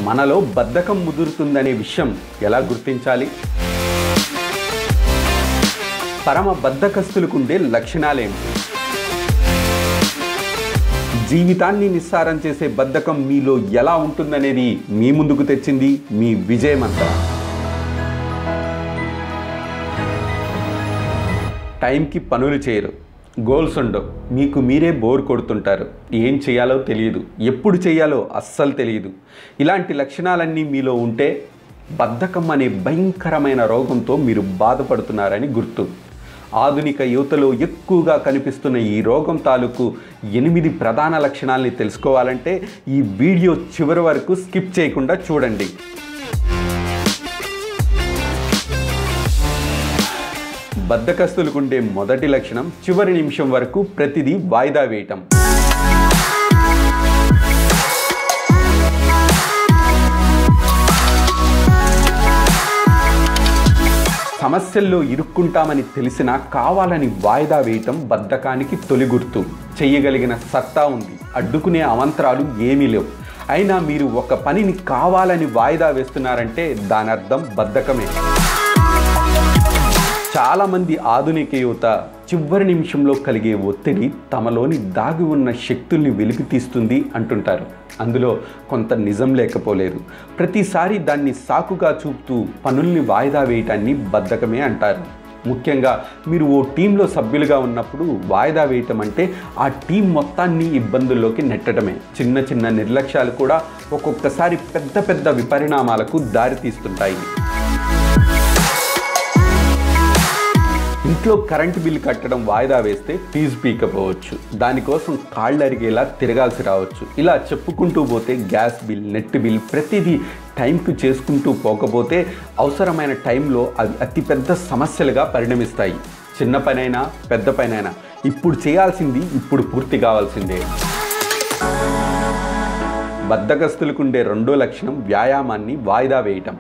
మనలో బద్ధకం ముదురుతుందనే విషయం ఎలా గుర్తించాలి పరమ బద్ధకస్తులకుండే లక్షణాలేంటి జీవితాన్ని నిస్సారం చేసే బద్ధకం మీలో ఎలా ఉంటుందనేది మీ ముందుకు తెచ్చింది మీ విజయమంతా టైంకి పనులు చేయరు గోల్స్ ఉండవు మీకు మీరే బోర్ కొడుతుంటారు ఏం చేయాలో తెలియదు ఎప్పుడు చేయాలో అస్సలు తెలియదు ఇలాంటి లక్షణాలన్నీ మీలో ఉంటే బద్ధకం అనే భయంకరమైన రోగంతో మీరు బాధపడుతున్నారని గుర్తు ఆధునిక యువతలో ఎక్కువగా కనిపిస్తున్న ఈ రోగం తాలూకు ఎనిమిది ప్రధాన లక్షణాలని తెలుసుకోవాలంటే ఈ వీడియో చివరి వరకు స్కిప్ చేయకుండా చూడండి బద్ధకస్తులకుండే మొదటి లక్షణం చివరి నిమిషం వరకు ప్రతిదీ వాయిదా వేయటం సమస్యల్లో ఇరుక్కుంటామని తెలిసినా కావాలని వాయిదా వేయటం బద్ధకానికి తొలి గుర్తు చెయ్యగలిగిన సత్తా ఉంది అడ్డుకునే అమంత్రాలు ఏమీ లేవు అయినా మీరు ఒక పనిని కావాలని వాయిదా వేస్తున్నారంటే దాని అర్థం బద్ధకమే చాలామంది ఆధునిక యువత చివరి నిమిషంలో కలిగే ఒత్తిడి తమలోని దాగి ఉన్న శక్తుల్ని వెలికి తీస్తుంది అంటుంటారు అందులో కొంత నిజం లేకపోలేదు ప్రతిసారి దాన్ని సాకుగా చూపుతూ పనుల్ని వాయిదా వేయటాన్ని బద్ధకమే అంటారు ముఖ్యంగా మీరు ఓ టీంలో సభ్యులుగా ఉన్నప్పుడు వాయిదా వేయటం అంటే ఆ టీం మొత్తాన్ని ఇబ్బందుల్లోకి నెట్టడమే చిన్న చిన్న నిర్లక్ష్యాలు కూడా ఒక్కొక్కసారి పెద్ద పెద్ద విపరిణామాలకు దారితీస్తుంటాయి ఇంట్లో కరెంటు బిల్లు కట్టడం వాయిదా వేస్తే ఫీజు పీకపోవచ్చు దానికోసం కాళ్ళు అరిగేలా తిరగాల్సి రావచ్చు ఇలా చెప్పుకుంటూ పోతే గ్యాస్ బిల్ నెట్ బిల్ ప్రతిదీ టైంకు చేసుకుంటూ పోకపోతే అవసరమైన టైంలో అవి అతిపెద్ద సమస్యలుగా పరిణమిస్తాయి చిన్న పనైనా పెద్ద పనైనా ఇప్పుడు చేయాల్సింది ఇప్పుడు పూర్తి కావాల్సిందే బద్ధకస్తులకుండే రెండో లక్షణం వ్యాయామాన్ని వాయిదా వేయటం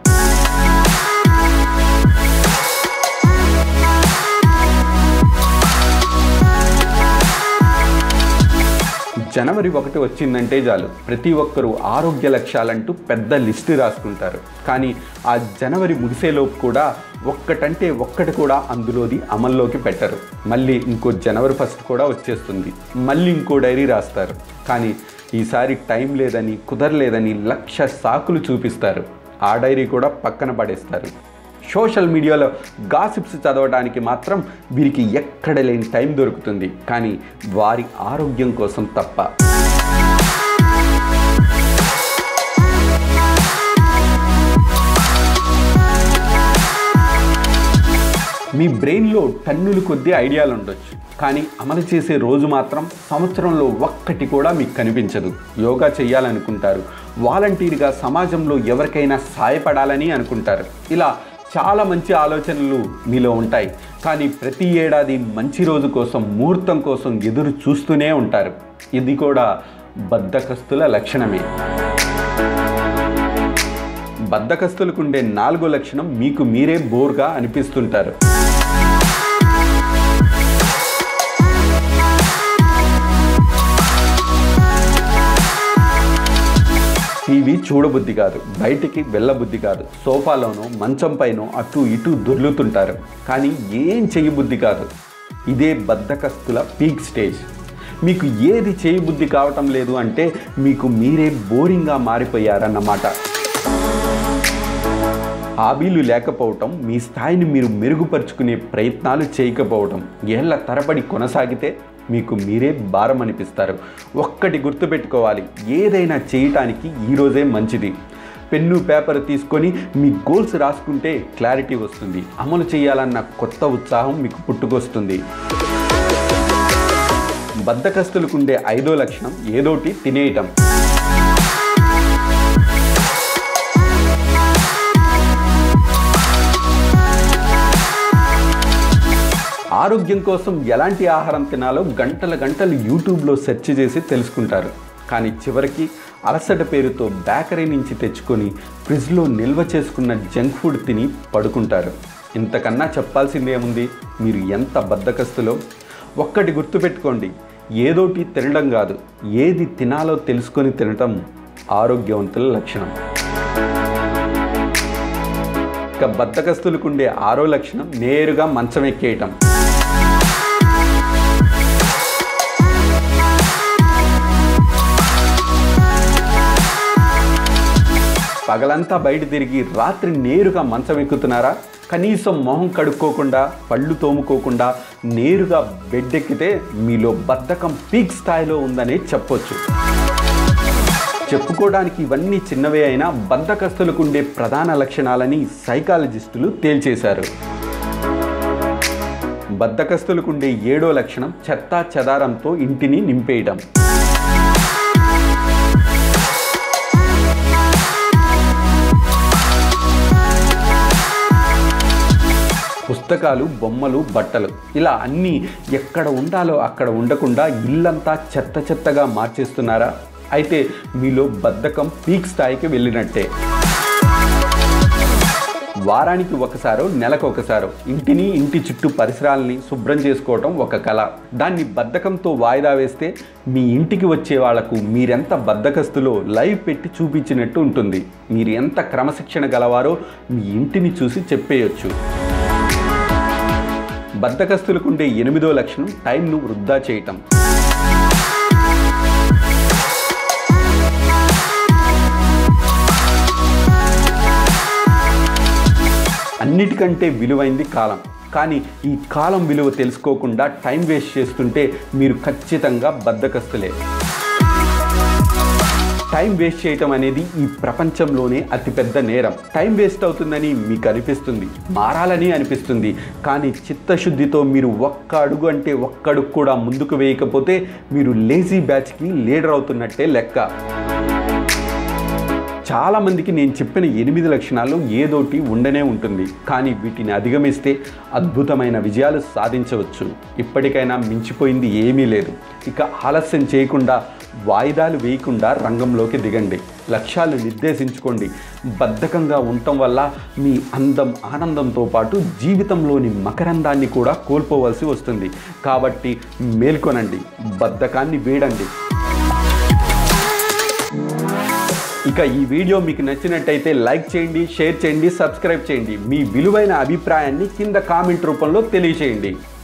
జనవరి ఒకటి వచ్చిందంటే చాలు ప్రతి ఒక్కరూ ఆరోగ్య లక్ష్యాలంటూ పెద్ద లిస్టు రాసుకుంటారు కానీ ఆ జనవరి ముగిసేలోపు కూడా ఒక్కటంటే ఒక్కటి కూడా అందులోది అమల్లోకి పెట్టరు మళ్ళీ ఇంకో జనవరి ఫస్ట్ కూడా వచ్చేస్తుంది మళ్ళీ ఇంకో డైరీ రాస్తారు కానీ ఈసారి టైం లేదని కుదరలేదని లక్ష సాకులు చూపిస్తారు ఆ డైరీ కూడా పక్కన పడేస్తారు సోషల్ మీడియాలో గాసిప్స్ చదవడానికి మాత్రం వీరికి ఎక్కడ లేని టైం దొరుకుతుంది కానీ వారి ఆరోగ్యం కోసం తప్ప మీ బ్రెయిన్లో టన్నులు కొద్దీ ఐడియాలు ఉండొచ్చు కానీ అమలు చేసే రోజు మాత్రం సంవత్సరంలో ఒక్కటి కూడా మీకు కనిపించదు యోగా చేయాలనుకుంటారు వాలంటీర్గా సమాజంలో ఎవరికైనా సాయపడాలని అనుకుంటారు ఇలా చాలా మంచి ఆలోచనలు మీలో ఉంటాయి కానీ ప్రతి ఏడాది మంచి రోజు కోసం ముహూర్తం కోసం ఎదురు చూస్తూనే ఉంటారు ఇది కూడా బద్ధకస్తుల లక్షణమే బద్ధకస్తులకుండే నాలుగో లక్షణం మీకు మీరే బోర్గా అనిపిస్తుంటారు టీవీ చూడబుద్ధి కాదు బయటికి వెళ్ళబుద్ధి కాదు సోఫాలోనో మంచం పైన అటు ఇటు దొర్లుతుంటారు కానీ ఏం చేయబుద్ధి కాదు ఇదే బద్ధకస్తుల పీక్ స్టేజ్ మీకు ఏది చేయబుద్ధి కావటం లేదు అంటే మీకు మీరే బోరింగ్గా మారిపోయారన్నమాట హాబీలు లేకపోవటం మీ స్థాయిని మీరు మెరుగుపరుచుకునే ప్రయత్నాలు చేయకపోవటం ఏళ్ల తరబడి కొనసాగితే మీకు మీరే భారం అనిపిస్తారు ఒక్కటి గుర్తుపెట్టుకోవాలి ఏదైనా చేయటానికి ఈరోజే మంచిది పెన్ను పేపర్ తీసుకొని మీ గోల్స్ రాసుకుంటే క్లారిటీ వస్తుంది అమలు చేయాలన్న కొత్త ఉత్సాహం మీకు పుట్టుకొస్తుంది బద్ధకస్తులకుండే ఐదో లక్షణం ఏదోటి తినేయటం ఆరోగ్యం కోసం ఎలాంటి ఆహారం తినాలో గంటల గంటలు యూట్యూబ్లో సెర్చ్ చేసి తెలుసుకుంటారు కానీ చివరికి అలసట పేరుతో బేకరీ నుంచి తెచ్చుకొని ఫ్రిడ్జ్లో నిల్వ చేసుకున్న జంక్ ఫుడ్ తిని పడుకుంటారు ఇంతకన్నా చెప్పాల్సిందేముంది మీరు ఎంత బద్ధకస్తులో ఒక్కటి గుర్తుపెట్టుకోండి ఏదోటి తినడం కాదు ఏది తినాలో తెలుసుకొని తినటం ఆరోగ్యవంతుల లక్షణం ఇక బద్ధకస్తులకు ఉండే ఆరో లక్షణం నేరుగా మంచం ఎక్కేయటం పగలంతా బయట తిరిగి రాత్రి నేరుగా మంచం ఎక్కుతున్నారా కనీసం మొహం కడుక్కోకుండా పళ్ళు తోముకోకుండా నేరుగా బెడ్ ఎక్కితే మీలో బద్ధకం పీక్ స్థాయిలో ఉందనే చెప్పొచ్చు చెప్పుకోవడానికి ఇవన్నీ చిన్నవే అయినా బద్ధకస్తులకు ఉండే ప్రధాన లక్షణాలని సైకాలజిస్టులు తేల్చేశారు బద్ధకస్తులకు ఉండే ఏడో లక్షణం చెత్తా చెదారంతో ఇంటిని నింపేయడం పుస్తకాలు బొమ్మలు బట్టలు ఇలా అన్నీ ఎక్కడ ఉండాలో అక్కడ ఉండకుండా ఇల్లంతా చెత్త చెత్తగా మార్చేస్తున్నారా అయితే మీలో బద్ధకం పీక్ స్థాయికి వెళ్ళినట్టే వారానికి ఒకసారో నెలకు ఒకసారో ఇంటిని ఇంటి చుట్టూ పరిసరాలని శుభ్రం చేసుకోవటం ఒక కళ దాన్ని బద్ధకంతో వాయిదా వేస్తే మీ ఇంటికి వచ్చే వాళ్లకు మీరెంత బద్ధకస్తులో లైవ్ పెట్టి చూపించినట్టు ఉంటుంది మీరు ఎంత క్రమశిక్షణ గలవారో మీ ఇంటిని చూసి చెప్పేయొచ్చు బద్ధకస్తులకు ఉండే ఎనిమిదో లక్షణం టైంను వృద్ధా చేయటం అన్నిటికంటే విలువైంది కాలం కానీ ఈ కాలం విలువ తెలుసుకోకుండా టైం వేస్ట్ చేస్తుంటే మీరు ఖచ్చితంగా బద్ధకస్తులే టైం వేస్ట్ చేయటం అనేది ఈ ప్రపంచంలోనే అతిపెద్ద నేరం టైం వేస్ట్ అవుతుందని మీకు అనిపిస్తుంది మారాలని అనిపిస్తుంది కానీ చిత్తశుద్ధితో మీరు ఒక్క అడుగు అంటే ఒక్క అడుగు కూడా ముందుకు వేయకపోతే మీరు లేజీ బ్యాచ్కి లీడర్ అవుతున్నట్టే లెక్క చాలామందికి నేను చెప్పిన ఎనిమిది లక్షణాల్లో ఏదోటి ఉండనే ఉంటుంది కానీ వీటిని అధిగమిస్తే అద్భుతమైన విజయాలు సాధించవచ్చు ఇప్పటికైనా మించిపోయింది ఏమీ లేదు ఇక ఆలస్యం చేయకుండా వాయిదాలు వేయకుండా రంగంలోకి దిగండి లక్ష్యాలు నిర్దేశించుకోండి బద్ధకంగా ఉండటం వల్ల మీ అందం ఆనందంతో పాటు జీవితంలోని మకరందాన్ని కూడా కోల్పోవలసి వస్తుంది కాబట్టి మేల్కొనండి బద్ధకాన్ని వేడండి ఇక ఈ వీడియో మీకు నచ్చినట్టయితే లైక్ చేయండి షేర్ చేయండి సబ్స్క్రైబ్ చేయండి మీ విలువైన అభిప్రాయాన్ని కింద కామెంట్ రూపంలో తెలియచేయండి